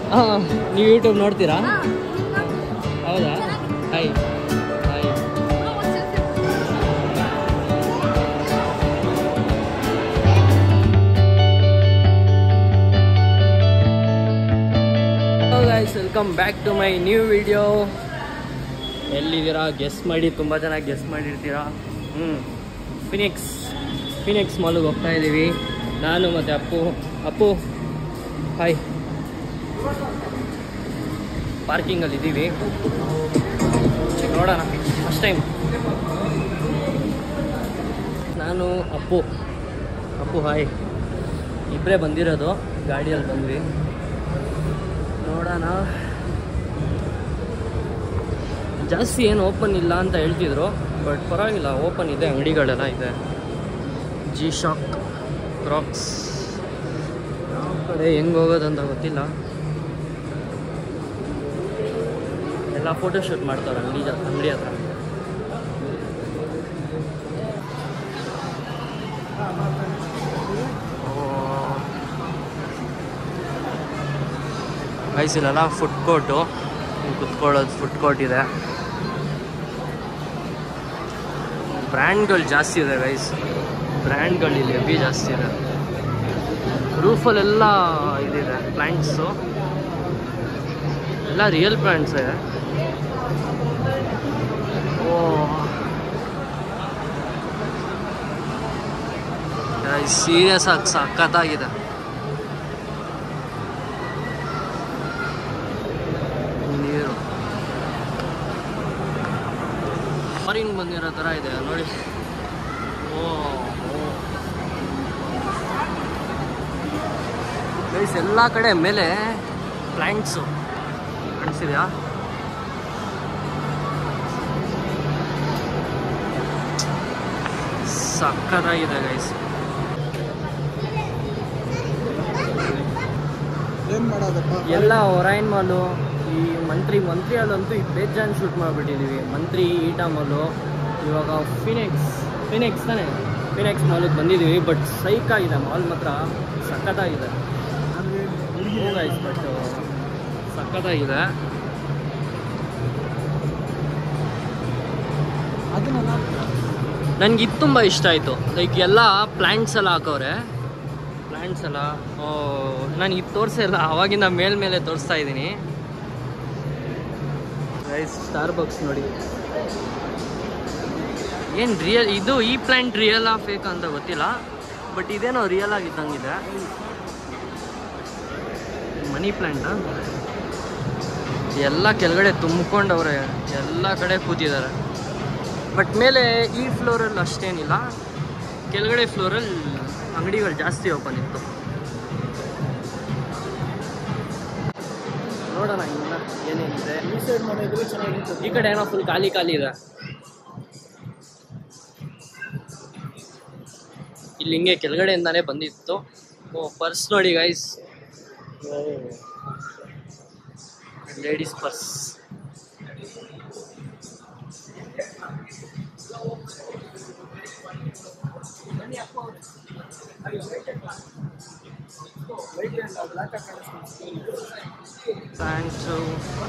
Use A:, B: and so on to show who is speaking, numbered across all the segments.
A: ಹಾಂ ನೀವು ಯೂಟ್ಯೂಬ್ ನೋಡ್ತೀರಾ ಹೌದಾ hi hi guys welcome back to my new video ಎಲ್ಲಿದ್ದೀರಾ ಗೆಸ್ ಮಾಡಿ ತುಂಬ ಜನ ಗೆಸ್ ಮಾಡಿರ್ತೀರಾ ಹ್ಞೂ ಫಿನಿಕ್ಸ್ ಫಿನಿಕ್ಸ್ ಮಾಲ್ಗೆ ಹೋಗ್ತಾ ಇದ್ದೀವಿ ನಾನು ಮತ್ತು ಅಪ್ಪು ಅಪ್ಪು ಹಾಯ್ ಪಾರ್ಕಿಂಗಲ್ಲಿ ಇದ್ದೀವಿ ನೋಡೋಣ ಫಸ್ಟ್ ಟೈಮ್ ನಾನು ಅಪ್ಪು ಅಪ್ಪು ಹಾಯ್ ಇಬ್ಬರೇ ಬಂದಿರೋದು ಗಾಡಿಯಲ್ಲಿ ಬಂದ್ವಿ ನೋಡೋಣ ಜಾಸ್ತಿ ಏನು ಓಪನ್ ಇಲ್ಲ ಅಂತ ಹೇಳ್ತಿದ್ರು ಬಟ್ ಪರವಾಗಿಲ್ಲ ಓಪನ್ ಇದೆ ಅಂಗಡಿಗಳೆಲ್ಲ ಇದೆ ಜಿ ಶಾಕ್ ಕ್ರಾಕ್ಸ್ ಯಾವ ಕಡೆ ಹೆಂಗೆ ಹೋಗೋದಂತ ಗೊತ್ತಿಲ್ಲ ಎಲ್ಲ ಫೋಟೋ ಶೂಟ್ ಮಾಡ್ತಾರೆ ಅಂಗಡಿ ಜ ಅಂಗಡಿ ಹತ್ರ ಗೈಸ್ ಇಲ್ಲೆಲ್ಲ ಫುಡ್ ಕೋರ್ಟು ಕುತ್ಕೊಳ್ಳೋದು ಫುಡ್ ಕೋರ್ಟ್ ಇದೆ ಬ್ರ್ಯಾಂಡ್ಗಳು ಜಾಸ್ತಿ ಇದೆ ಗೈಸ್ ಬ್ರ್ಯಾಂಡ್ಗಳು ಇಲ್ಲಿ ಹೆವಿ ಜಾಸ್ತಿ ಇದೆ ರೂಫಲ್ಲೆಲ್ಲ ಇದಿದೆ ಪ್ಲ್ಯಾಂಟ್ಸು ಎಲ್ಲ ರಿಯಲ್ ಪ್ಲ್ಯಾಂಟ್ಸ್ ಇದೆ ಓ ಸೀರಿಯಸ್ ಆಗಿ ಸಖತ್ತಾಗಿದೆ ನೀರು ಫಾರಿನ್ ಬಂದಿರೋ ಥರ ಇದೆ ನೋಡಿ ಓ ಗೈಸ್ ಎಲ್ಲ ಕಡೆ ಮೇಲೆ ಪ್ಲ್ಯಾಂಟ್ಸು ಕಾಣಿಸಿದ್ಯಾ ಸಕ್ಕತ್ತಾಗಿದೆ ಗೈಸ್
B: ಏನ್ ಮಾಡೋದಪ್ಪ
A: ಎಲ್ಲ ಒರೈನ್ ಮಾಲು ಈ ಮಂತ್ರಿ ಮಂತ್ರಿ ಅಲ್ಲಂತೂ ಈ ಬೇಜಾನ್ ಶೂಟ್ ಮಾಡಿಬಿಟ್ಟಿದ್ದೀವಿ ಮಂತ್ರಿ ಈಟಾ ಮಾಲು ಇವಾಗ ಫಿನೆಕ್ಸ್ ಫಿನೆಕ್ಸ್ ತಾನೆ ಫಿನೆಕ್ಸ್ ಮಾಲಿಗೆ ಬಂದಿದ್ದೀವಿ ಬಟ್ ಸೈಕ್ ಆಗಿದೆ ಮಾಲ್ ಮಾತ್ರ ಸಖತ್ತಾಗಿದೆ ಗೈಸ್ ಬಟ್ ಸಖತ್ತಾಗಿದೆ
B: ಅದನ್ನ
A: ನನಗೆ ಇದು ತುಂಬ ಇಷ್ಟ ಆಯಿತು ಲೈಕ್ ಎಲ್ಲ ಪ್ಲ್ಯಾಂಟ್ಸ್ ಎಲ್ಲ ಹಾಕವ್ರೆ ಪ್ಲ್ಯಾಂಟ್ಸ್ ಎಲ್ಲ ಓ ನಾನು ಇದು ತೋರಿಸಿಲ್ಲ ಅವಾಗಿಂದ ಮೇಲ್ಮೇಲೆ ತೋರಿಸ್ತಾ ಇದ್ದೀನಿ ರೈಸ್ ಸ್ಟಾರ್ ಬಾಕ್ಸ್ ನೋಡಿ ಏನು ರಿಯಲ್ ಇದು ಈ ಪ್ಲ್ಯಾಂಟ್ ರಿಯಲ್ ಫೇಕ್ ಅಂತ ಗೊತ್ತಿಲ್ಲ ಬಟ್ ಇದೇನೋ ರಿಯಲ್ ಆಗಿದ್ದಂಗಿದೆ ಮನಿ ಪ್ಲ್ಯಾಂಟಾ ಎಲ್ಲ ಕೆಳಗಡೆ ತುಂಬಿಕೊಂಡವ್ರೆ ಎಲ್ಲ ಕಡೆ ಕೂತಿದ್ದಾರೆ ಬಟ್ ಮೇಲೆ ಈ ಫ್ಲೋರಲ್ಲಿ ಅಷ್ಟೇನಿಲ್ಲ ಕೆಳಗಡೆ ಫ್ಲೋರಲ್ಲಿ ಅಂಗಡಿಗಳು ಜಾಸ್ತಿ ಓಪನ್ ಇತ್ತು ನೋಡೋಣ ಇನ್ನ ಏನೇನಿದೆ
B: ಈ ಸೈಡ್ ಮಾಡಿದ್ರೆ ಚೆನ್ನಾಗಿತ್ತು
A: ಈ ಕಡೆ ಏನೋ ಫುಲ್ ಖಾಲಿ ಖಾಲಿ ಇದೆ ಇಲ್ಲಿ ಹಿಂಗೆ ಕೆಳಗಡೆಯಿಂದಾನೇ ಬಂದಿತ್ತು ಓ ಪರ್ಸ್ ನೋಡಿ guys ladies purse pants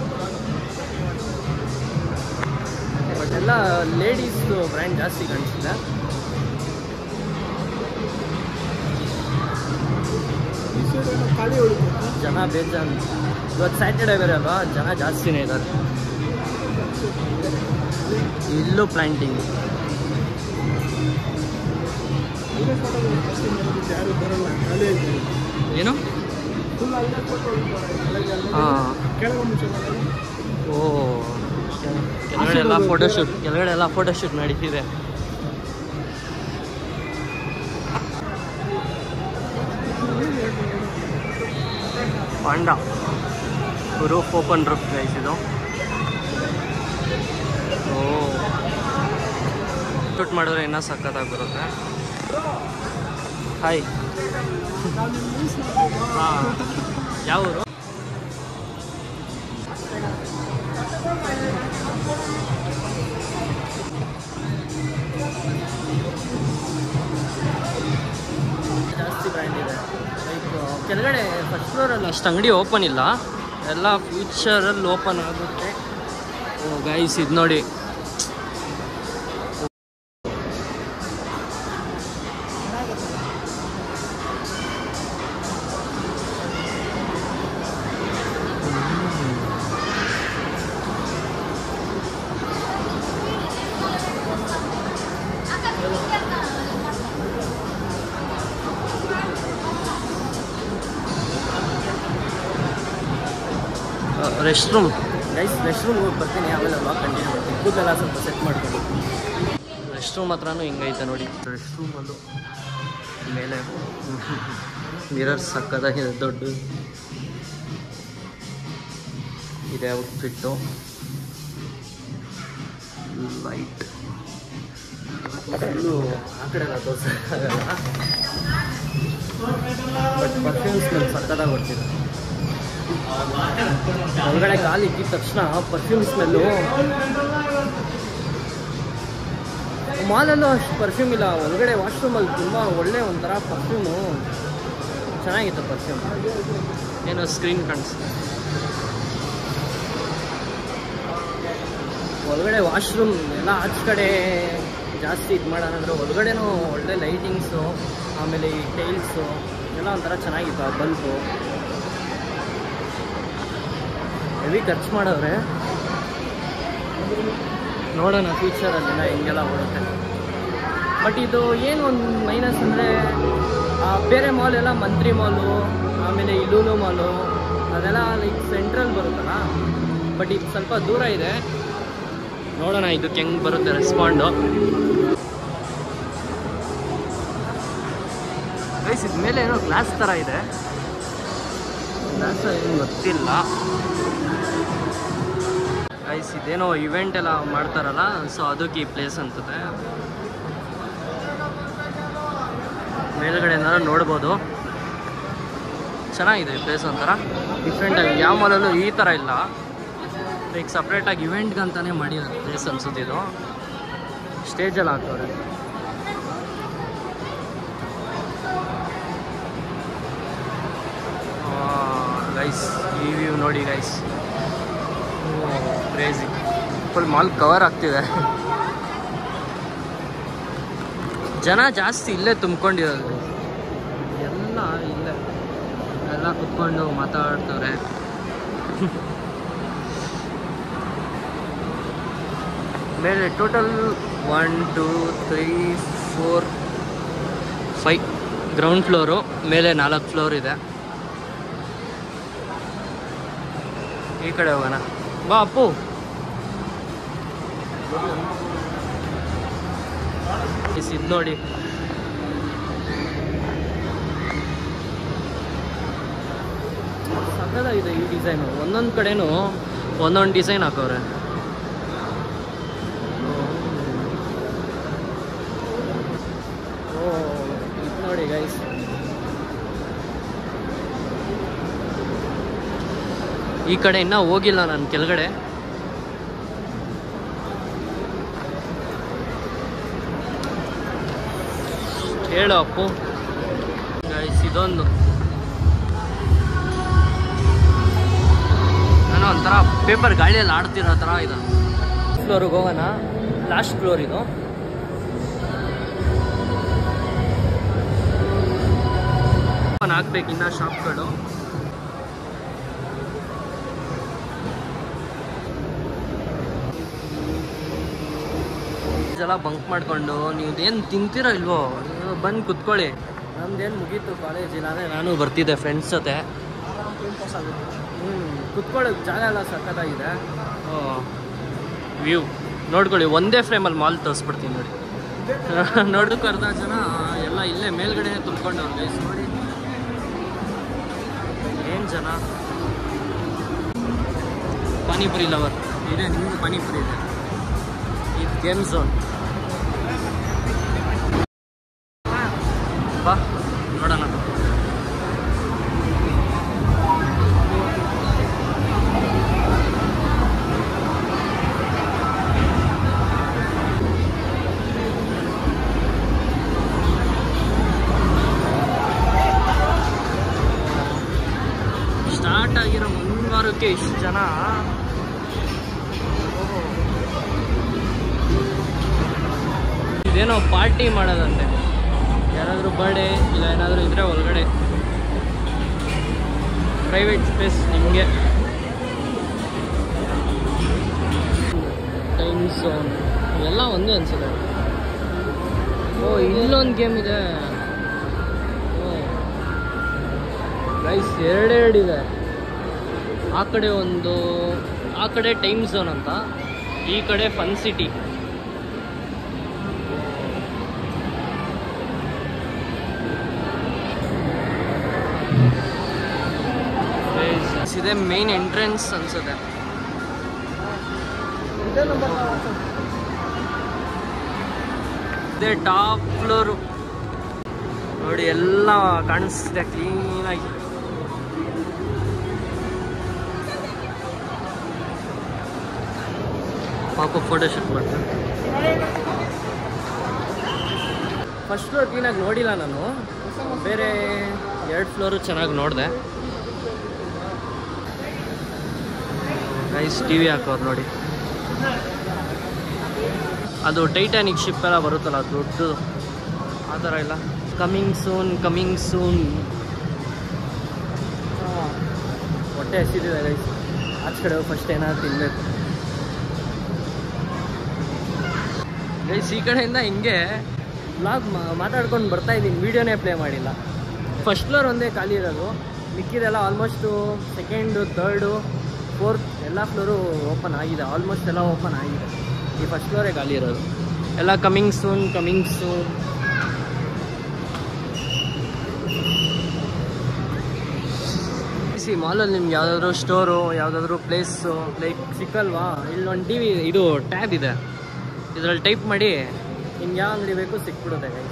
A: but ಎಲ್ಲ ಲೇಡೀಸ್ ಬ್ರ್ಯಾಂಡ್ ಜಾಸ್ತಿ ಕಾಣಿಸ್ತಿದೆ
B: ಈ ಸೈಡ್ ಏನೋ ಖಾಲಿ ಉಳಿತು
A: ಜನ ಬೇಜಾನ್ ಇವತ್ತು ಸ್ಯಾಟರ್ಡೇ ಬೇರೆ ಅಲ್ವಾ ಜನ ಜಾಸ್ತಿನೇ ಇದ್ದಾರೆ ಇಲ್ಲೂ ಪ್ಲಾಂಟಿಂಗ್
B: ಅಲ್ಲೇ ಫೋಟೋ ಜಾಸ್ತಿ ಮಾಡಿದ್ದು ಯಾರು ಬರಲ್ಲ ಖಾಲಿ ಐತಿ
A: ಏನು
B: ಫುಲ್ ಅಲ್ಲೇ ಫೋಟೋ
A: ಹಾಂ
B: ಕೆಳಗೆ ಮುಂಚೆ ಮಾಡೋದು
A: ಓ ಕೆಳಗಡೆ ಎಲ್ಲ ಫೋಟೋಶೂಟ್ ಕೆಳಗಡೆ ಎಲ್ಲ ಫೋಟೋಶೂಟ್ ನಡೀತಿದೆ ಪಾಂಡ ರೂಫ್ ಓಪನ್ ರೂಫ್ ಗೈಸ್ ಇದು ಓ ಶೂಟ್ ಮಾಡಿದ್ರೆ ಇನ್ನೂ ಸಖತ್ತಾಗಿ ಬರುತ್ತೆ ಹಾಯ್ ಹಾಂ ಯಾವ ಊರು ಜಾಸ್ತಿ ಬ್ರ್ಯಾಂಡ್ ಇದೆ ಲೈಕ್ ಕೆಳಗಡೆ ಫಸ್ಟ್ ಫ್ಲೋರಲ್ಲಿ ಅಷ್ಟು ಅಂಗಡಿ ಓಪನ್ ಇಲ್ಲ ಎಲ್ಲ ಫ್ಯೂಚರಲ್ಲಿ ಓಪನ್ ಆಗುತ್ತೆ ಓ ಗೈಸ್ ಇದು ನೋಡಿ rest room guys rest room ಹೋಗಿ ಬರ್ತೀನಿ ಆಮೇಲೆ ಅಲ್ವಾ ಕಂಟಿನ್ಯೂ ಮಾಡ್ತೀನಿ ಕೂದಲೆಲ್ಲ ಸ್ವಲ್ಪ ಸೆಟ್ ಮಾಡ್ಕೊಂಡು ರೆಸ್ಟ್ ರೂಮ್ ಹತ್ರನೂ ಹಿಂಗೈತೆ ನೋಡಿ ರೆಸ್ಟ್ ರೂಮಲ್ಲೂ ಮೇಲೆ ಮಿರರ್ ಸಕ್ಕದಾಗಿದೆ ದೊಡ್ಡ ಇದೆ ಔಟ್ಫಿಟ್ಟು ಲೈಟ್ ಫುಲ್ಲು ಆ ಕಡೆ ಎಲ್ಲ ತೋರ್ಸೋಕ್ಕಾಗಲ್ಲ ಬಟ್ ಪರ್ಫ್ಯೂಮ್ ಸ್ಮೆಲ್ ಸಕ್ಕದಾಗಿ ಬರ್ತಿದೆ ಒಳಗಡೆ ಕಾಲು ಇಕ್ಕಿದ ತಕ್ಷಣ ಪರ್ಫ್ಯೂಮ್ ಸ್ಮೆಲ್ಲು ಮಾಲಲ್ಲೂ ಅಷ್ಟು ಪರ್ಫ್ಯೂಮ್ ಇಲ್ಲ ಒಳಗಡೆ ವಾಶ್ರೂಮಲ್ಲಿ ತುಂಬ ಒಳ್ಳೆ ಒಂಥರ ಪರ್ಫ್ಯೂಮು ಚೆನ್ನಾಗಿತ್ತು ಪರ್ಫ್ಯೂಮ್ ಏನೋ ಸ್ಕ್ರೀನ್ ಕಾಣಿಸ್ತು ಒಳಗಡೆ ವಾಶ್ರೂಮ್ ಎಲ್ಲ ಆಚ ಕಡೆ ಜಾಸ್ತಿ ಇದು ಮಾಡೋಣ ಅಂದರೆ ಒಳಗಡೆನೂ ಒಳ್ಳೆ ಲೈಟಿಂಗ್ಸು ಆಮೇಲೆ ಈ ಟೈಲ್ಸು ಎಲ್ಲ ಒಂಥರ ಚೆನ್ನಾಗಿತ್ತು ಆ ಬಲ್ಬು ಹೆವಿ ಖರ್ಚು ಮಾಡವ್ರೆ ನೋಡೋಣ ಫ್ಯೂಚರಲ್ಲಿ ಹಿಂಗೆಲ್ಲ ಓಡುತ್ತೆ ಬಟ್ ಇದು ಏನು ಒಂದು ಮೈನಸ್ ಅಂದರೆ ಬೇರೆ ಮಾಲ್ ಎಲ್ಲ ಮಂತ್ರಿ ಮಾಲು ಆಮೇಲೆ ಇಲೂನು ಮಾಲು ಅದೆಲ್ಲ ಲೈಕ್ ಸೆಂಟ್ರಲ್ ಬರುತ್ತಲ್ಲ ಬಟ್ ಇದು ಸ್ವಲ್ಪ ದೂರ ಇದೆ ನೋಡೋಣ ಇದಕ್ಕೆ ಹೆಂಗೆ ಬರುತ್ತೆ ರೆಸ್ಪಾಂಡು ಗೈಸ್ ಇದ ಮೇಲೆ ಏನೋ ಗ್ಲಾಸ್ ಥರ ಇದೆ ಗ್ಲಾಸ್ ಏನು ಗೊತ್ತಿಲ್ಲ ಗೈಸ್ ಇದೇನೋ ಇವೆಂಟ್ ಎಲ್ಲ ಮಾಡ್ತಾರಲ್ಲ ಸೊ ಅದಕ್ಕೆ ಈ ಪ್ಲೇಸ್ ಅಂತದೆ ಮೇಲ್ಗಡೆ ಏನಾದ್ರು ನೋಡ್ಬೋದು ಚೆನ್ನಾಗಿದೆ ಪ್ಲೇಸ್ ಒಂಥರ ಡಿಫ್ರೆಂಟಾಗಿ ಯಾವ ಮಾಲಲ್ಲೂ ಈ ಥರ ಇಲ್ಲ ಲೈಕ್ ಸಪ್ರೇಟಾಗಿ ಇವೆಂಟ್ಗಂತಾನೆ ಮಾಡಿದ್ದಾರೆ ಪ್ಲೇಸ್ ಅನ್ಸುತ್ತೆ ಇದು ಸ್ಟೇಜಲ್ಲಿ ಹಾಕವ್ರೆ ಗೈಸ್ ಈ ವ್ಯೂ ನೋಡಿ guys crazy full mall cover ಆಗ್ತಿದೆ ಜನ ಜಾಸ್ತಿ ಇಲ್ಲೇ ತುಂಬ್ಕೊಂಡಿರೋದು ಎಲ್ಲ ಇಲ್ಲೇ ಎಲ್ಲ ಕುತ್ಕೊಂಡು ಮಾತಾಡ್ತವ್ರೆ ಮೇಲೆ total one two three four five ground floor ಮೇಲೆ ನಾಲ್ಕು ಫ್ಲೋರ್ ಇದೆ ಈ ಕಡೆ ಹೋಗೋಣ ಬಾ ಅಪ್ಪು ಇದು ನೋಡಿ ಸಕ್ಕದಾಗಿದೆ ಈ ಡಿಸೈನು ಒಂದೊಂದು ಕಡೆನೂ ಒಂದೊಂದು ಡಿಸೈನ್ ಹಾಕವ್ರೆ ಓ ಇದು ನೋಡಿ ಗೈಸ್ ಈ ಕಡೆ ಇನ್ನೂ ಹೋಗಿಲ್ಲ ನಾನು ಕೆಳಗಡೆ ಹೇಳು ಅಪ್ಪು ಗೈಸ್ ಇದೊಂದು ನಾನು ಒಂಥರ ಪೇಪರ್ ಗಾಳಿಯಲ್ಲಿ ಆಡ್ತಿರೋ ಥರ ಇದೆ ಫ್ಲೋರಿಗೆ ಹೋಗೋಣ ಲಾಸ್ಟ್ ಫ್ಲೋರ್ ಇದು ಓಪನ್ ಆಗ್ಬೇಕು ಇನ್ನ ಶಾಪ್ಗಳು ಇದೆಲ್ಲ ಬಂಕ್ ಮಾಡ್ಕೊಂಡು ನೀವೇನು ತಿಂತೀರೋ ಇಲ್ವೋ ಬಂದು ಕುತ್ಕೊಳ್ಳಿ ನಮ್ದೇನು ಮುಗೀತು ಕಾಲೇಜ್ ಇಲ್ಲಾಂದರೆ ನಾನು ಬರ್ತಿದ್ದೆ ಫ್ರೆಂಡ್ಸ್ ಜೊತೆ ಹ್ಞೂ ಕುತ್ಕೊಳ್ಳೋಕೆ ಜಾಗ ಎಲ್ಲ ಸಕ್ಕತ್ತಾಗಿದೆ ವ್ಯೂ ನೋಡ್ಕೊಳ್ಳಿ ಒಂದೇ ಫ್ರೇಮಲ್ಲಿ ಮಾಲ್ ತೋರಿಸ್ಬಿಡ್ತೀನಿ ನೋಡಿ ನೋಡೋಕೆ ಅರ್ಧ ಜನ ಎಲ್ಲ ಇಲ್ಲೇ ಮೇಲ್ಗಡೆ ತುಂಬ್ಕೊಂಡವ್ರು ಗೈಸ್ ನೋಡಿ ಏನು ಜನ ಪಾನಿಪುರಿ ಲವರ್ ಇದೆ ನಿಮ್ಗೆ ಪಾನಿಪುರಿ ಇದೆ ಇದು ಗೇಮ್ ಝೋನ್ ಬಾ ನೋಡೋಣ ಸ್ಟಾರ್ಟ್ ಆಗಿರೋ ಮುಂಗಾರಕ್ಕೆ ಇಷ್ಟು ಜನ ಓಹೋ. ಇದೇನೋ ಪಾರ್ಟಿ ಮಾಡೋದಂತೆ ಯಾರಾದರೂ ಬರ್ಡೇ ಇಲ್ಲ ಏನಾದರೂ ಇದ್ರೆ ಒಳಗಡೆ ಪ್ರೈವೇಟ್ ಸ್ಪೇಸ್ ನಿಮಗೆ ಟೈಮ್ ಝೋನ್ ಇವೆಲ್ಲ ಒಂದೇ ಅನ್ಸುತ್ತೆ ಓ ಇಲ್ಲೊಂದು ಗೇಮ್ ಇದೆ ರೈಸ್ ಎರಡೆರಡಿದೆ ಆ ಕಡೆ ಒಂದು ಆ ಕಡೆ ಟೈಮ್ ಝೋನ್ ಅಂತ ಈ ಕಡೆ ಫನ್ ಸಿಟಿ ಇದೆ ಮೇನ್ ಎಂಟ್ರೆನ್ಸ್ ಅನ್ಸುತ್ತೆ
B: ಇದೇ ನಂಬರ್
A: ಇದೆ ಟಾಪ್ ಫ್ಲೋರು ನೋಡಿ ಎಲ್ಲ ಕಾಣಿಸ್ತಿದೆ ಕ್ಲೀನಾಗಿ ಪಾಪ ಫೋಟೋ ಶೂಟ್ ಮಾಡ್ತಾರೆ ಫಸ್ಟ್ ಫ್ಲೋರ್ ಕ್ಲೀನಾಗಿ ನೋಡಿಲ್ಲ ನಾನು ಬೇರೆ ಎರಡು ಫ್ಲೋರು ಚೆನ್ನಾಗಿ ನೋಡಿದೆ ನೈಸ್ ಟಿ ವಿ ಹಾಕೋರು ನೋಡಿ ಅದು ಟೈಟಾನಿಕ್ ಶಿಪ್ ಎಲ್ಲ ಬರುತ್ತಲ್ಲ ದೊಡ್ಡದು ಆ ಥರ ಇಲ್ಲ ಕಮಿಂಗ್ ಸೂನ್ ಕಮಿಂಗ್ ಸೂನ್ ಹೊಟ್ಟೆ ಹಸಿದಿದೆ ಗೈಸ್ ಆಚೆ ಕಡೆ ಫಸ್ಟ್ ಏನಾದ್ರು ತಿನ್ನಬೇಕು ಗೈಸ್ ಈ ಕಡೆಯಿಂದ ಹಿಂಗೆ ಬ್ಲಾಗ್ ಮಾತಾಡ್ಕೊಂಡು ಬರ್ತಾ ಇದ್ದೀನಿ ವೀಡಿಯೋನೇ ಪ್ಲೇ ಮಾಡಿಲ್ಲ ಫಸ್ಟ್ ಫ್ಲೋರ್ ಒಂದೇ ಖಾಲಿ ಇರೋದು ಮಿಕ್ಕಿದೆಲ್ಲ ಆಲ್ಮೋಸ್ಟು ಸೆಕೆಂಡು ತರ್ಡು ಫೋರ್ತ್ ಎಲ್ಲ ಫ್ಲೋರು ಓಪನ್ ಆಗಿದೆ ಆಲ್ಮೋಸ್ಟ್ ಎಲ್ಲ ಓಪನ್ ಆಗಿದೆ ಈ ಫಸ್ಟ್ ಫ್ಲೋರೇ ಖಾಲಿ ಇರೋದು ಎಲ್ಲ ಕಮಿಂಗ್ ಸೂನ್ ಕಮಿಂಗ್ ಸೂನ್ ಸಿ ಮಾಲಲ್ಲಿ ನಿಮ್ಗೆ ಯಾವುದಾದ್ರೂ ಸ್ಟೋರು ಯಾವುದಾದ್ರೂ ಪ್ಲೇಸು ಲೈಕ್ ಸಿಕ್ಕಲ್ವಾ ಇಲ್ಲೊಂದು ಟಿ ವಿ ಇದು ಟ್ಯಾಬ್ ಇದೆ ಇದರಲ್ಲಿ ಟೈಪ್ ಮಾಡಿ ನಿಮ್ಗೆ ಯಾವ ಅಂಗಡಿ ಬೇಕು ಸಿಕ್ಬಿಡುತ್ತೆ guys.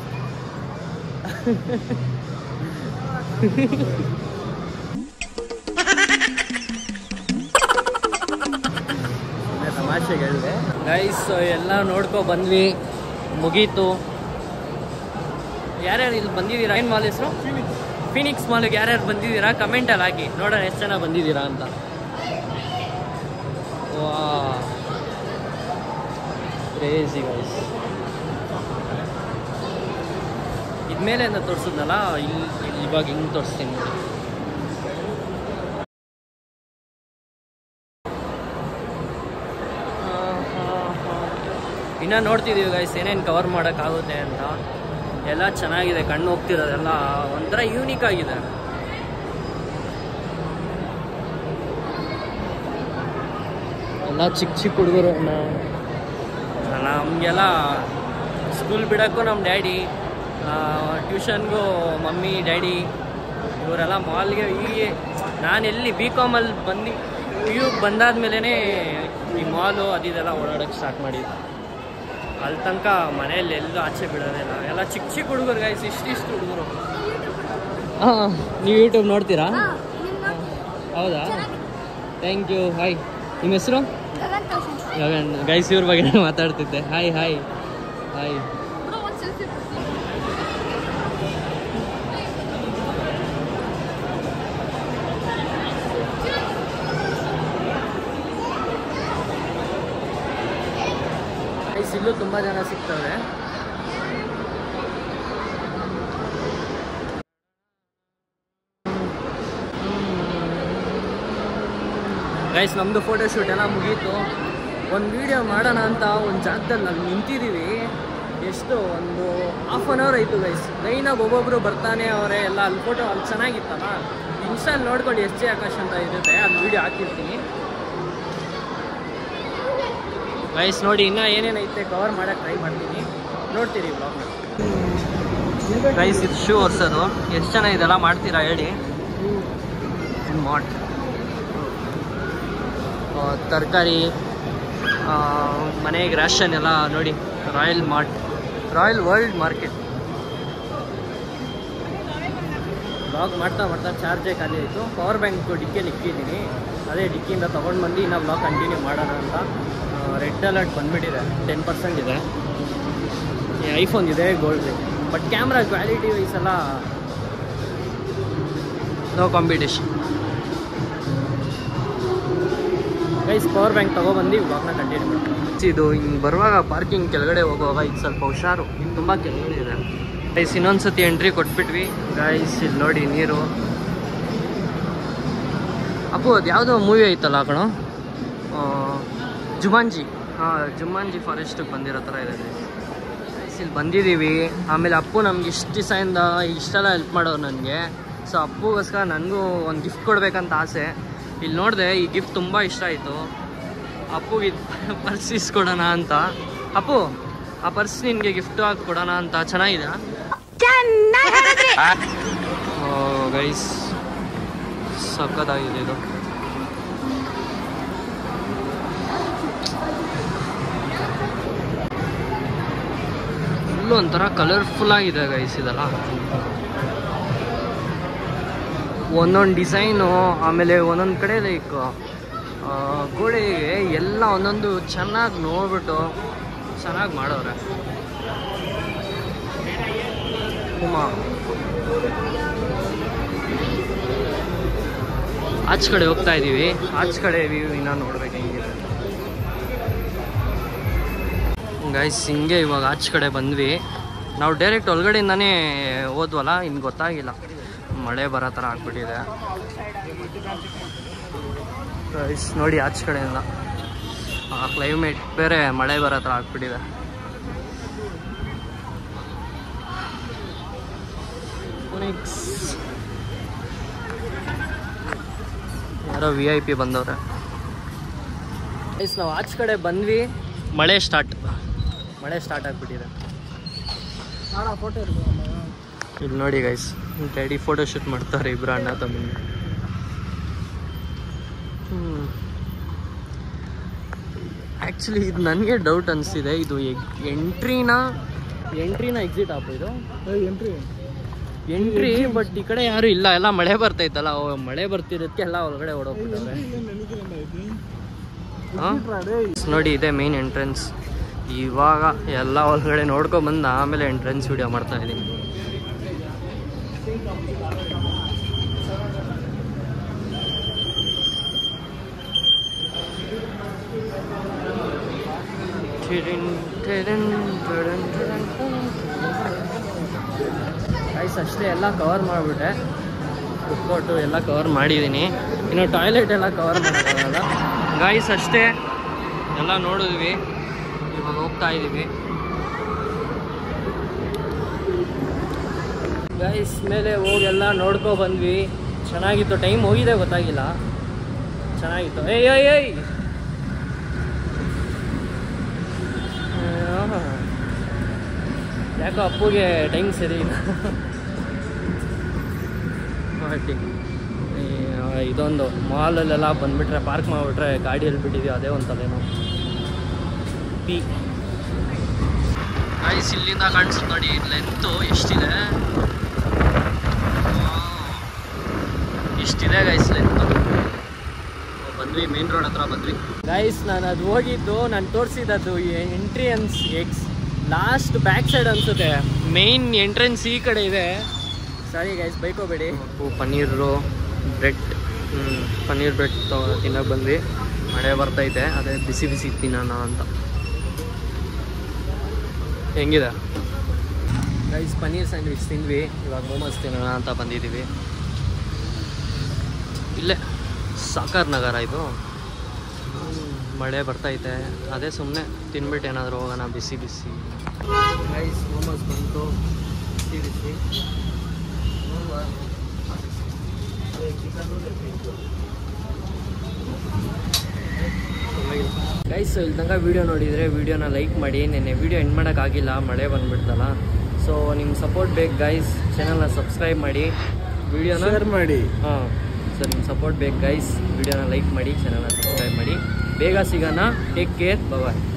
A: ಸುಮ್ನೆ ತಮಾಷೆಗೆ ಹೇಳಿದೆ ಗೈಸ್ ಎಲ್ಲ ನೋಡ್ಕೊ ಬಂದ್ವಿ ಮುಗೀತು ಯಾರ್ಯಾರು ಇಲ್ಲಿ ಬಂದಿದ್ದೀರಾ ಏನು ಮಾಲ್ ಹೆಸರು ಫಿನಿಕ್ಸ್ ಮಾಲ್ಗೆ ಯಾರ್ಯಾರು ಬಂದಿದ್ದೀರಾ ಕಮೆಂಟಲ್ಲಿ ಹಾಕಿ ನೋಡೋಣ ಎಷ್ಟು ಜನ ಬಂದಿದ್ದೀರಾ ಅಂತ ವಾ ಕ್ರೇಜಿ ಗೈಸ್ ಇದ್ಮೇಲೆ ಅಂತ ತೋರಿಸಿದ್ನಲ್ಲ ಇಲ್ಲಿ ಇಲ್ಲಿ ಇವಾಗ ಹಿಂಗೆ ತೋರಿಸ್ತೀನಿ ನೋಡಿ ಇನ್ನು ನೋಡ್ತಿದ್ದೀವಿ ಗೈಸ್ ಏನೇನು ಕವರ್ ಮಾಡೋಕ್ಕಾಗುತ್ತೆ ಅಂತ ಎಲ್ಲ ಚೆನ್ನಾಗಿದೆ ಕಣ್ಣು ಹೋಗ್ತಿರೋದೆಲ್ಲ ಒಂಥರ ಯೂನಿಕ್ ಆಗಿದೆ ಎಲ್ಲ ಚಿಕ್ಕ ಚಿಕ್ಕ ಹುಡುಗರು ನಮಗೆಲ್ಲ ಸ್ಕೂಲ್ ಬಿಡೋಕ್ಕೂ ನಮ್ಮ ಡ್ಯಾಡಿ ಟ್ಯೂಷನ್ಗೂ ಮಮ್ಮಿ ಡ್ಯಾಡಿ ಇವರೆಲ್ಲ ಮಾಲ್ಗೆ ಹೀಗೆ ನಾನು ಎಲ್ಲಿ ಬಿ ಕಾಮಲ್ಲಿ ಬಂದು ಪಿ ಯು ಬಂದಾದ್ಮೇಲೆ ಈ ಮಾಲು ಅದಿದೆಲ್ಲ ಓಡಾಡೋಕ್ಕೆ ಸ್ಟಾರ್ಟ್ ಮಾಡಿದ್ದು ಅಲ್ಲಿ ತನಕ ಮನೆಯಲ್ಲಿ ಎಲ್ಲೂ ಆಚೆ ಬಿಡೋದಿಲ್ಲ ಎಲ್ಲ ಚಿಕ್ಕ ಚಿಕ್ಕ ಹುಡುಗರು ಗಾಯ್ಸ್ ಇಷ್ಟಿಷ್ಟು ಹುಡುಗರು ಹಾಂ ನೀವು ಯೂಟ್ಯೂಬ್ ನೋಡ್ತೀರಾ ಹೌದಾ ಥ್ಯಾಂಕ್ ಯು ಹಾಯ್ ನಿಮ್ಮ ಹೆಸರು ಗಗನ್ ಗೈಸ್ ಇವ್ರ ಬಗ್ಗೆ ಮಾತಾಡ್ತಿದ್ದೆ ಹಾಯ್ ಹಾಯ್ ಹಾಯ್ ಗೈಸ್ ಇಲ್ಲೂ ತುಂಬ ಜನ ಸಿಗ್ತವೆ ಗೈಸ್ ನಮ್ಮದು ಫೋಟೋ ಶೂಟ್ ಎಲ್ಲ ಮುಗೀತು ಒಂದು ವಿಡಿಯೋ ಮಾಡೋಣ ಅಂತ ಒಂದು ಜಾಗದಲ್ಲಿ ನಾವು ನಿಂತಿದ್ದೀವಿ ಎಷ್ಟು ಒಂದು ಹಾಫ್ ಆನ್ ಅವರ್ ಆಯಿತು ಗೈಸ್ ಲೈನಾಗಿ ಒಬ್ಬೊಬ್ಬರು ಬರ್ತಾನೆ ಅವರೇ ಎಲ್ಲ ಅಲ್ಲಿ ಫೋಟೋ ಅಲ್ಲಿ ಚೆನ್ನಾಗಿತ್ತಲ್ಲ ಇನ್ಸ್ಟಾಲ್ ನೋಡ್ಕೊಂಡು ಎಸ್ ಜೆ ಆಕಾಶ್ ಅಂತ ಇರುತ್ತೆ ಅದು ವಿಡಿಯೋ ಹಾಕಿರ್ತೀನಿ ಗೈಸ್ ನೋಡಿ ಇನ್ನೂ ಏನೇನೈತೆ ಕವರ್ ಮಾಡೋಕ್ಕೆ ಟ್ರೈ ಮಾಡ್ತೀನಿ ನೋಡ್ತೀರಿ ಬ್ಲಾಗ್ನ ಗೈಸ್ ಇದು ಶೂ ಒರ್ಸೋದು ಎಷ್ಟು ಜನ ಇದೆಲ್ಲ ಮಾಡ್ತೀರಾ ಹೇಳಿ ಮಾಟ್ ತರಕಾರಿ ಮನೆಗೆ ರ್ಯಾಷನ್ ಎಲ್ಲ ನೋಡಿ royal mart royal world market blog ಮಾಡ್ತಾ ಮಾಡ್ತಾ ಚಾರ್ಜೇ ಖಾಲಿ ಆಯಿತು ಪವರ್ ಬ್ಯಾಂಕ್ ಡಿಕ್ಕಿಯಲ್ಲಿ ಇಕ್ಕಿದ್ದೀನಿ ಅದೇ ಡಿಕ್ಕಿಯಿಂದ ತೊಗೊಂಡು ಬಂದು ಇನ್ನೂ ಬ್ಲಾಗ್ ಕಂಟಿನ್ಯೂ ಮಾಡೋಣ ಅಂತ ರೆಡ್ ಅಲರ್ಟ್ ಬಂದುಬಿಟ್ಟಿದೆ ಟೆನ್ ಪರ್ಸೆಂಟ್ ಇದೆ ಐಫೋನ್ ಇದೆ gold but camera quality wise ಎಲ್ಲ no competition guys power bank ತೊಗೊಬಂದು ಇವಾಗನ ಕಂಟಿನ್ಯೂ ಮಾಡ್ತೀನಿ ಇದು ಹಿಂಗೆ ಬರುವಾಗ ಪಾರ್ಕಿಂಗ್ ಕೆಳಗಡೆ ಹೋಗುವಾಗ ಇದು ಸ್ವಲ್ಪ ಹುಷಾರು ಇದು ತುಂಬ ಕೆಳಗಡೆ ಇದೆ ಗೈಸ್ ಇನ್ನೊಂದು ಸತಿ ಎಂಟ್ರಿ ಕೊಟ್ಬಿಟ್ವಿ ಗೈಸ್ ಇಲ್ಲಿ ನೋಡಿ ನೀರು ಅಪ್ಪು ಅದು ಯಾವುದೋ ಮೂವಿ ಐತಲ್ಲ ಕಣೋ ಆ, ಜುಮಾಂಜಿ ಹಾಂ ಜುಮಾಂಜಿ ಫಾರೆಸ್ಟಿಗೆ ಬಂದಿರೋ ಥರ ಇದೆ guys, ಇಲ್ಲಿ ಬಂದಿದ್ದೀವಿ ಆಮೇಲೆ ಅಪ್ಪು ನಮ್ಗೆ ಇಷ್ಟು ದಿವಸದಿಂದ ಇಷ್ಟೆಲ್ಲ ಹೆಲ್ಪ್ ಮಾಡೋರು ನನಗೆ ಸೊ ಅಪ್ಪುಗೋಸ್ಕರ ನನಗೂ ಒಂದು ಗಿಫ್ಟ್ ಕೊಡಬೇಕಂತ ಆಸೆ ಇಲ್ಲಿ ನೋಡಿದೆ ಈ ಗಿಫ್ಟ್ ತುಂಬ ಇಷ್ಟ ಆಯಿತು ಅಪ್ಪುಗೆ ಪರ್ಸ್ ಇಸ್ಕೊಡೋಣ ಅಂತ ಅಪ್ಪು ಆ ಪರ್ಸ್ ನಿನಗೆ ಗಿಫ್ಟ್ ಆಗಿ ಕೊಡೋಣ ಅಂತ ಚೆನ್ನಾಗಿದೆ ಗೈಸ್ ಸಕ್ಕತ್ತಾಗಿದೆ ಇದು ಫುಲ್ಲು ಒಂಥರ ಕಲರ್ಫುಲ್ ಆಗಿದೆ ಗೈಸ್ ಇದೆಲ್ಲ ಒಂದೊಂದು ಡಿಸೈನು ಆಮೇಲೆ ಒಂದೊಂದು ಕಡೆ ಲೈಕ್ ಗೋಡೆಗೆ ಎಲ್ಲ ಒಂದೊಂದು ಚೆನ್ನಾಗಿ ನೋಡ್ಬಿಟ್ಟು ಚೆನ್ನಾಗಿ ಮಾಡೋರೆ ಉಮಾ ಆಚ ಕಡೆ ಹೋಗ್ತಾ ಇದ್ದೀವಿ ಆಚ ಕಡೆ ವ್ಯೂ ಇನ್ನೂ ನೋಡ್ಬೇಕು ಹೆಂಗಿದೆ ಗೈಸ್ ಹಿಂಗೆ ಇವಾಗ ಆಚ ಕಡೆ ಬಂದ್ವಿ ನಾವು ಡೈರೆಕ್ಟ್ ಒಳಗಡೆಯಿಂದನೇ ಹೋದ್ವಲ್ಲ ಇನ್ನು ಗೊತ್ತಾಗಿಲ್ಲ ಮಳೆ ಬರೋ ಥರ ಆಗ್ಬಿಟ್ಟಿದೆ ಗೈಸ್ ನೋಡಿ ಆಚ ಕಡೆಯಿಂದ ಆ ಕ್ಲೈಮೇಟ್ ಬೇರೆ ಮಳೆ ಬರೋ ಥರ ಆಗ್ಬಿಟ್ಟಿದೆ ಯಾರೋ ವಿ ಐ ಪಿ ಬಂದವ್ರೆ ಗೈಸ್ ನಾವು ಆಚ ಕಡೆ ಬಂದ್ವಿ ಮಳೆ ಸ್ಟಾರ್ಟ್ ಮಳೆ ಸ್ಟಾರ್ಟ್ ಆಗಿಬಿಟ್ಟಿದೆ
B: ಫೋಟೋ
A: ಇಲ್ಲಿ ನೋಡಿ ಗೈಸ್ ಡ್ಯಾಡಿ ಫೋಟೋ ಶೂಟ್ ಮಾಡ್ತಾರೆ ಇಬ್ರು ಅಣ್ಣ ತಮ್ಮ ಆ್ಯಕ್ಚುಲಿ ಇದು ನನಗೆ ಡೌಟ್ ಅನಿಸ್ತಿದೆ ಇದು ಎಂಟ್ರಿನ ಎಂಟ್ರಿನ ಎಕ್ಸಿಟ್ ಆಪ್ ಇದು
B: ಎಂಟ್ರಿ
A: ಎಂಟ್ರಿ ಬಟ್ ಈ ಕಡೆ ಯಾರು ಇಲ್ಲ ಎಲ್ಲ ಮಳೆ ಬರ್ತೈತಲ್ಲ ಅವ್ ಮಳೆ ಬರ್ತಿರೋದಕ್ಕೆ ಎಲ್ಲ ಒಳಗಡೆ ಓಡೋಗ್ಬಿಟ್ಟವ್ರೆ ಹಾಂ ನೋಡಿ ಇದೆ ಮೇನ್ ಎಂಟ್ರೆನ್ಸ್ ಇವಾಗ ಎಲ್ಲ ಒಳಗಡೆ ನೋಡ್ಕೊಂಬಂದು ಆಮೇಲೆ ಎಂಟ್ರೆನ್ಸ್ ವಿಡಿಯೋ ಮಾಡ್ತಾ ಇದ್ದೀನಿ ಗೈಸ್ ಅಷ್ಟೇ ಎಲ್ಲ ಕವರ್ ಮಾಡಿಬಿಟ್ಟೆ ಫುಡ್ ಎಲ್ಲ ಕವರ್ ಮಾಡಿದ್ದೀನಿ ಇನ್ನು ಟಾಯ್ಲೆಟ್ ಎಲ್ಲ ಕವರ್ ಮಾಡೋಕ್ಕಾಗಲ್ಲ ಗಾಯ್ಸ್ ಅಷ್ಟೇ ಎಲ್ಲ ನೋಡಿದ್ವಿ ಇವಾಗ ಹೋಗ್ತಾ ಇದ್ದೀವಿ ಗೈಸ್ ಮೇಲೆ ಹೋಗಿ ಎಲ್ಲ ನೋಡ್ಕೊ ಬಂದ್ವಿ ಚೆನ್ನಾಗಿತ್ತು ಟೈಮ್ ಹೋಗಿದೆ ಗೊತ್ತಾಗಿಲ್ಲ ಚೆನ್ನಾಗಿತ್ತು ಏಯ್ ಏಯ್ ಏಯ್ ಆಹಾ. ಯಾಕೋ ಅಪ್ಪುಗೆ ಟೈಮ್ ಸರಿ ಇಲ್ಲ ಪಾರ್ಟಿ ಇದೊಂದು ಮಾಲಲ್ಲೆಲ್ಲ ಬಂದ್ಬಿಟ್ರೆ ಪಾರ್ಕ್ ಮಾಡಿಬಿಟ್ರೆ ಗಾಡಿಯಲ್ಲಿ ಬಿಟ್ಟಿದ್ವಿ ಅದೇ ಒಂದು ತಲೆನೋ ಪಿ ಗೈಸ್ ಇಲ್ಲಿಂದ ಕಾಣಿಸುತ್ತೆ ನೋಡಿ ಲೆಂತು ಎಷ್ಟಿದೆ ಇಷ್ಟಿದೆ ಗೈಸ್ ಲೆಂತು ಬಂದ್ವಿ ಮೇನ್ ರೋಡ್ ಹತ್ರ ಬಂದ್ವಿ ಗೈಸ್ ನಾನು ಅದು ಹೋಗಿದ್ದು ನಾನು ತೋರಿಸಿದ್ದು ಎಂಟ್ರಿ ಅನ್ಸ್ ಎಕ್ಸ್ ಲಾಸ್ಟ್ ಬ್ಯಾಕ್ ಸೈಡ್ ಅನ್ಸುತ್ತೆ ಮೇನ್ ಎಂಟ್ರೆನ್ಸ್ ಈ ಕಡೆ ಇದೆ ಸಾರಿ ಗೈಸ್ ಬೈಕೋಬೇಡಿ ಪನ್ನೀರು ಬ್ರೆಡ್ ಪನ್ನೀರ್ ಬ್ರೆಡ್ ತಿನ್ನೋಕೆ ಬಂದ್ವಿ ಮಳೆ ಬರ್ತೈತೆ ಅದೇ ಬಿಸಿ ಬಿಸಿ ತಿನ್ನೋಣ ಅಂತ ಹೆಂಗಿದೆ ಗೈಸ್ ಪನ್ನೀರ್ ಸ್ಯಾಂಡ್ವಿಚ್ ತಿಂದ್ವಿ ಇವಾಗ ಮೋಮೋಸ್ ತಿನ್ನೋಣ ಅಂತ ಬಂದಿದ್ದೀವಿ ಇಲ್ಲೇ ಸಾಕರ್ ನಗರ ಇದು ಹ್ಮ್, ಮಳೆ ಬರ್ತೈತೆ ಅದೇ ಸುಮ್ಮನೆ ತಿನ್ಬಿಟ್ಟು ಏನಾದರೂ ಹೋಗೋಣ ಬಿಸಿ ಬಿಸಿ ರೈಸ್ ಮೋಮೋಸ್ ಬಂತು ಬಿಸಿ ಬಿಸಿ ಗೈಸ್ ಇಲ್ಲಿ ತನಕ ವೀಡಿಯೋ ನೋಡಿದರೆ ವೀಡಿಯೋನ ಲೈಕ್ ಮಾಡಿ ನೆನ್ನೆ ವೀಡಿಯೋ ಎಂಡ್ ಮಾಡೋಕ್ಕಾಗಿಲ್ಲ ಮಳೆ ಬಂದ್ಬಿಡ್ತಲ್ಲ ಸೊ ನಿಮ್ಗೆ ಸಪೋರ್ಟ್ ಬೇಕು ಗೈಸ್ ಚಾನಲ್ನ ಸಬ್ಸ್ಕ್ರೈಬ್ ಮಾಡಿ ವೀಡಿಯೋನ
B: ಶೇರ್ ಮಾಡಿ
A: ಹಾಂ ಸೊ ನಿಮ್ಮ ಸಪೋರ್ಟ್ ಬೇಕು ಗೈಸ್ ವಿಡಿಯೋನ ಲೈಕ್ ಮಾಡಿ ಚಾನಲ್ನ ಸಬ್ಸ್ಕ್ರೈಬ್ ಮಾಡಿ ಬೇಗ ಸಿಗೋಣ ಟೇಕ್ ಕೇರ್ ಬಾಯ್